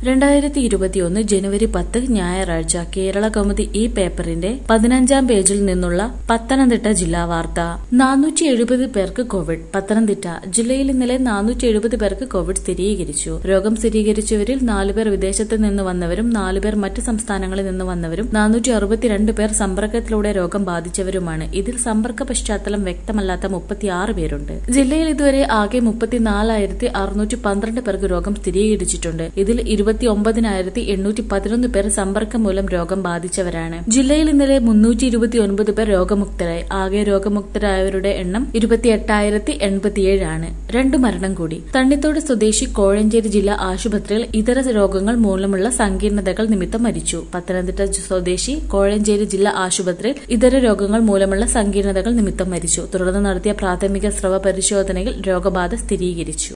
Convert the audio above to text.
രണ്ടായിരത്തി ഇരുപത്തിയൊന്ന് ജനുവരി പത്ത് ഞായറാഴ്ച കേരള കൗമുദി ഈ പേപ്പറിന്റെ പതിനഞ്ചാം പേജിൽ നിന്നുള്ള പത്തനംതിട്ട ജില്ലാ വാർത്ത നാനൂറ്റി എഴുപത് പേർക്ക് കോവിഡ് പത്തനംതിട്ട ജില്ലയിൽ ഇന്നലെ നാനൂറ്റി എഴുപത് പേർക്ക് കോവിഡ് സ്ഥിരീകരിച്ചു രോഗം സ്ഥിരീകരിച്ചവരിൽ നാലുപേർ വിദേശത്ത് നിന്ന് വന്നവരും നാലുപേർ മറ്റ് സംസ്ഥാനങ്ങളിൽ നിന്ന് വന്നവരും നാനൂറ്റി അറുപത്തിരണ്ട് പേർ സമ്പർക്കത്തിലൂടെ രോഗം ബാധിച്ചവരുമാണ് ഇതിൽ സമ്പർക്ക പശ്ചാത്തലം വ്യക്തമല്ലാത്ത മുപ്പത്തിയാറ് പേരുണ്ട് ജില്ലയിൽ ഇതുവരെ ആകെ മുപ്പത്തിനാലായിരത്തി അറുന്നൂറ്റി പന്ത്രണ്ട് പേർക്ക് രോഗം സ്ഥിരീകരിച്ചിട്ടുണ്ട് ഇതിൽ ഇരുപത്തി ഒമ്പതിനായിരത്തി എണ്ണൂറ്റി പതിനൊന്ന് പേർ സമ്പർക്കം മൂലം രോഗം ബാധിച്ചവരാണ് ജില്ലയിൽ ഇന്നലെ മുന്നൂറ്റി ഇരുപത്തി ഒൻപത് പേർ രോഗമുക്തരായി ആകെ രോഗമുക്തരായവരുടെ എണ്ണം ഇരുപത്തി എട്ടായിരത്തി എൺപത്തിയേഴാണ് രണ്ട് മരണം കൂടി തണ്ണിത്തോട് സ്വദേശി കോഴഞ്ചേരി ജില്ലാ ആശുപത്രിയിൽ ഇതര രോഗങ്ങൾ മൂലമുള്ള സങ്കീർണതകൾ നിമിത്തം മരിച്ചു പത്തനംതിട്ട സ്വദേശി കോഴഞ്ചേരി ജില്ലാ ആശുപത്രിയിൽ ഇതര രോഗങ്ങൾ മൂലമുള്ള സങ്കീർണതകൾ നിമിത്തം മരിച്ചു തുടർന്ന് നടത്തിയ പ്രാഥമിക സ്രവ പരിശോധനയിൽ രോഗബാധ സ്ഥിരീകരിച്ചു